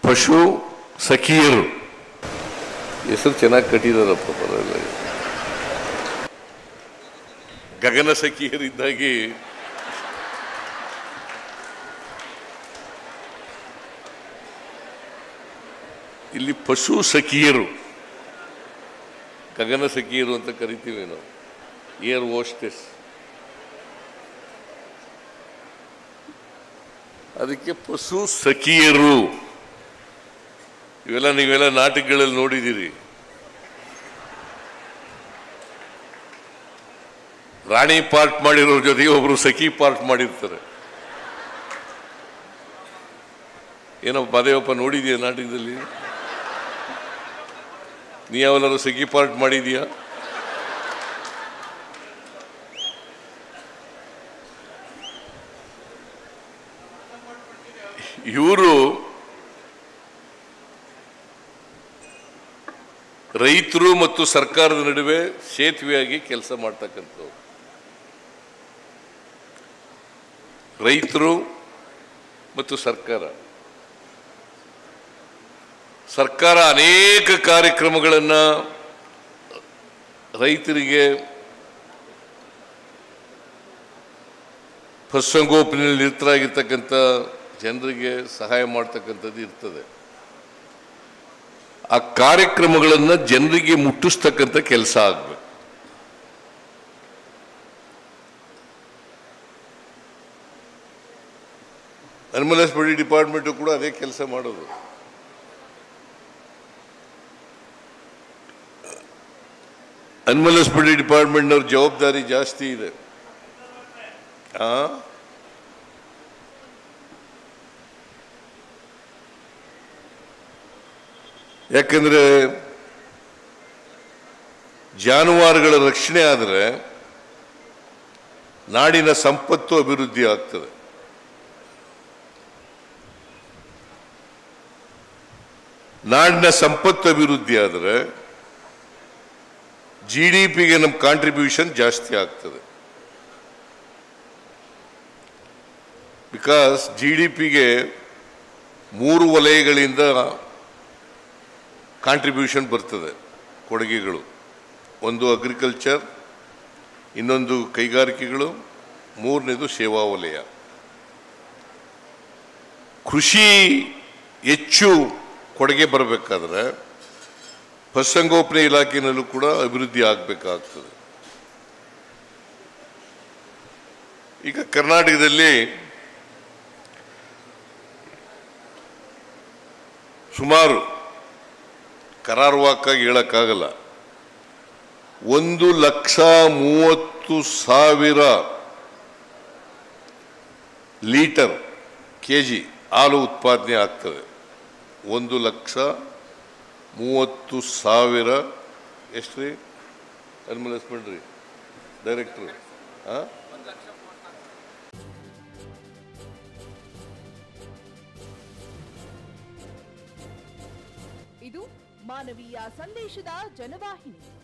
ಪಶು ಸಖಿಯರು ಹೆಸರು ಚೆನ್ನಾಗಿ ಕಟ್ಟಿದಾರಪ್ಪ ಪರವಾಗಿಲ್ಲ ಗಗನ ಸಖಿಯರಿದ್ದಾಗಿ ಇಲ್ಲಿ ಪಶು ಸಖಿಯರು ಗಗನ ಸಖಿಯರು ಅಂತ ಕರಿತೀವಿ ನಾವು ಏರ್ ಓಸ್ಟೆಸ್ ಅದಕ್ಕೆ ಪಶು ಸಖಿಯರು ಇವೆಲ್ಲ ನೀವೆಲ್ಲ ನಾಟಕಗಳಲ್ಲಿ ನೋಡಿದ್ದೀರಿ ರಾಣಿ ಪಾರ್ಟ್ ಮಾಡಿರೋರ ಜೊತೆಗೆ ಒಬ್ರು ಸಖಿ ಪಾರ್ಟ್ ಮಾಡಿರ್ತಾರೆ ಏನಪ್ಪ ಅದೇವಪ್ಪ ನೋಡಿದ್ಯಾ ನಾಟಕದಲ್ಲಿ ನೀ ಯಾವನಾದ್ರು ಸಖಿ ಪಾರ್ಟ್ ಮಾಡಿದ್ಯಾ ಇವರು ರೈತರು ಮತ್ತು ಸರ್ಕಾರದ ನಡುವೆ ಸೇತುವೆಯಾಗಿ ಕೆಲಸ ಮಾಡ್ತಕ್ಕಂಥವ್ರು ರೈತರು ಮತ್ತು ಸರ್ಕಾರ ಸರ್ಕಾರ ಅನೇಕ ಕಾರ್ಯಕ್ರಮಗಳನ್ನು ರೈತರಿಗೆ ಪಶುಸಂಗೋಪನೆಯಲ್ಲಿ ನಿರತರಾಗಿರ್ತಕ್ಕಂಥ ಜನರಿಗೆ ಸಹಾಯ ಮಾಡ್ತಕ್ಕಂಥದ್ದು ಇರ್ತದೆ ಆ ಕಾರ್ಯಕ್ರಮಗಳನ್ನು ಜನರಿಗೆ ಮುಟ್ಟಿಸ್ತಕ್ಕಂಥ ಕೆಲಸ ಆಗಬೇಕು ಅನಿಮಲ್ ಹಸ್ಬೆಂಡ್ರಿ ಡಿಪಾರ್ಟ್ಮೆಂಟು ಕೂಡ ಅದೇ ಕೆಲಸ ಮಾಡೋದು ಅನಿಮಲ್ ಹಸ್ಬೆಂಡ್ರಿ ಡಿಪಾರ್ಟ್ಮೆಂಟ್ನವ್ರ ಜವಾಬ್ದಾರಿ ಜಾಸ್ತಿ ಇದೆ ಆ ಯಾಕಂದ್ರೆ ಜಾನುವಾರುಗಳ ರಕ್ಷಣೆ ಆದರೆ ನಾಡಿನ ಸಂಪತ್ತು ಅಭಿವೃದ್ಧಿ ಆಗ್ತದೆ ನಾಡಿನ ಸಂಪತ್ತು ಅಭಿವೃದ್ಧಿ ಆದರೆ ಜಿ ಡಿ ಪಿಗೆ ನಮ್ಮ ಕಾಂಟ್ರಿಬ್ಯೂಷನ್ ಜಾಸ್ತಿ ಆಗ್ತದೆ ಬಿಕಾಸ್ ಜಿ ಡಿ ಪಿಗೆ ಮೂರು ವಲಯಗಳಿಂದ ಕಾಂಟ್ರಿಬ್ಯೂಷನ್ ಬರ್ತದೆ ಕೊಡುಗೆಗಳು ಒಂದು ಅಗ್ರಿಕಲ್ಚರ್ ಇನ್ನೊಂದು ಕೈಗಾರಿಕೆಗಳು ಮೂರನೇದು ಸೇವಾ ವಲಯ ಕೃಷಿ ಹೆಚ್ಚು ಕೊಡುಗೆ ಬರಬೇಕಾದ್ರೆ ಪಶುಸಂಗೋಪನೆ ಇಲಾಖೆಯಲ್ಲೂ ಕೂಡ ಅಭಿವೃದ್ಧಿ ಆಗಬೇಕಾಗ್ತದೆ ಈಗ ಕರ್ನಾಟಕದಲ್ಲಿ ಸುಮಾರು ಕರಾರುವಾಕ್ಕಾಗಿ ಹೇಳಕ್ಕಾಗಲ್ಲ ಒಂದು ಲಕ್ಷ ಮೂವತ್ತು ಸಾವಿರ ಲೀಟರ್ ಕೆ ಜಿ ಹಾಲು ಉತ್ಪಾದನೆ ಆಗ್ತದೆ ಒಂದು ಲಕ್ಷ ಮೂವತ್ತು ಸಾವಿರ ಎಷ್ಟು ರೀ ಅನಿಮಲ್ ಹಸ್ಬೆಂಡ್ರಿ ಡೈರೆಕ್ಟ್ರು ಹಾಂ ಇದು ಮಾನವೀಯ ಸಂದೇಶದ ಜನವಾಹಿನಿ